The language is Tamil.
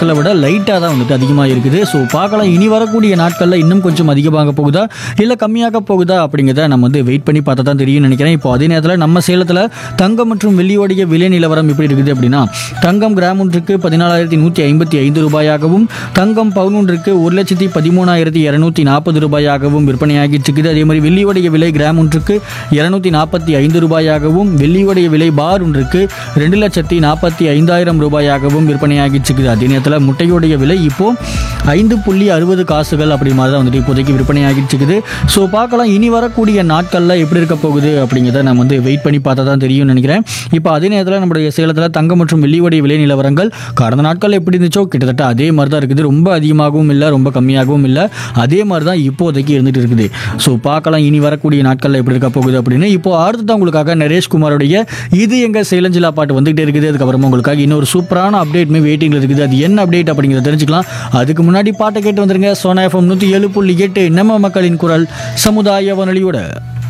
நாட்களை விட லைட்டாக தான் வந்துட்டு அதிகமாக இருக்குது ஸோ பார்க்கலாம் இனி வரக்கூடிய நாட்களில் இன்னும் கொஞ்சம் அதிகமாக போகுதா இல்லை கம்மியாக போகுதா அப்படிங்கிறத நம்ம வந்து வெயிட் பண்ணி பார்த்தா தான் தெரியும்னு நினைக்கிறேன் இப்போ அதே நேரத்தில் நம்ம சேலத்தில் தங்கம் மற்றும் வெள்ளியோடைய விலை நிலவரம் எப்படி இருக்குது அப்படின்னா தங்கம் கிராம் ஒன்றுக்கு பதினாலாயிரத்தி நூற்றி ஐம்பத்தி ஐந்து ரூபாயாகவும் தங்கம் பவுன் ஒன்றுக்கு ஒரு லட்சத்தி பதிமூணாயிரத்தி இரநூத்தி நாற்பது ரூபாயாகவும் விற்பனையாகிட்டு இருக்குது அதே மாதிரி வெள்ளியோடைய விலை கிராம் ஒன்றுக்கு இரநூத்தி நாற்பத்தி ஐந்து ரூபாயாகவும் வெள்ளியோடைய விலை பார் ஒன்றுக்கு ரெண்டு லட்சத்தி நாற்பத்தி ஐந்தாயிரம் ரூபாயாகவும் விற்பனையாகிட்டு இருக்குது அதே நேரத்தில் முட்டையோடைய விலை இப்போ ஐந்து புள்ளி அறுபது காசுகள் அப்படி மாதிரி தான் வந்துட்டு இப்போதைக்கு விற்பனையாகிட்டு இருக்குது ஸோ பார்க்கலாம் இனி வரக்கூடிய நாட்களில் எப்படி இருக்க போகுது அப்படிங்கிறத நம்ம வந்து வெயிட் பண்ணி பார்த்தா தான் தெரியும்னு நினைக்கிறேன் இப்போ அதே நேரத்தில் நம்மளுடைய சேலத்தில் தங்கம் மற்றும் வெள்ளியோடைய விலை நிலவரங்கள் கடந்த நாட்கள் எப்படி இருந்துச்சோ கிட்டத்தட்ட அதே மாதிரி தான் இருக்குது ரொம்ப அதிகமாகவும் இல்லை ரொம்ப கம்மியாகவும் இல்லை அதே மாதிரி தான் இப்போதைக்கு இருந்துட்டு இருக்குது ஸோ பார்க்கலாம் இனி வரக்கூடிய நாட்களில் எப்படி இருக்க போகுது அப்படின்னு இப்போ அடுத்ததான் உங்களுக்காக நரேஷ் குமாரோடைய இது எங்க சேலஞ்சிலா பாட்டு வந்துகிட்டே இருக்குது அதுக்கப்புறமா உங்களுக்காக இன்னொரு சூப்பரான அப்டேட்மே வெயிட்டிங்கில் இருக்குது அது என்ன அப்டேட் அப்படிங்கிறத தெரிஞ்சுக்கலாம் அதுக்கு முன்னாடி பாட்டை கேட்டு வந்துருங்க சோனா எஃப்எம் நூற்றி ஏழு புள்ளி எட்டு நம்ம மக்களின் குரல் சமுதாய வானொலியோட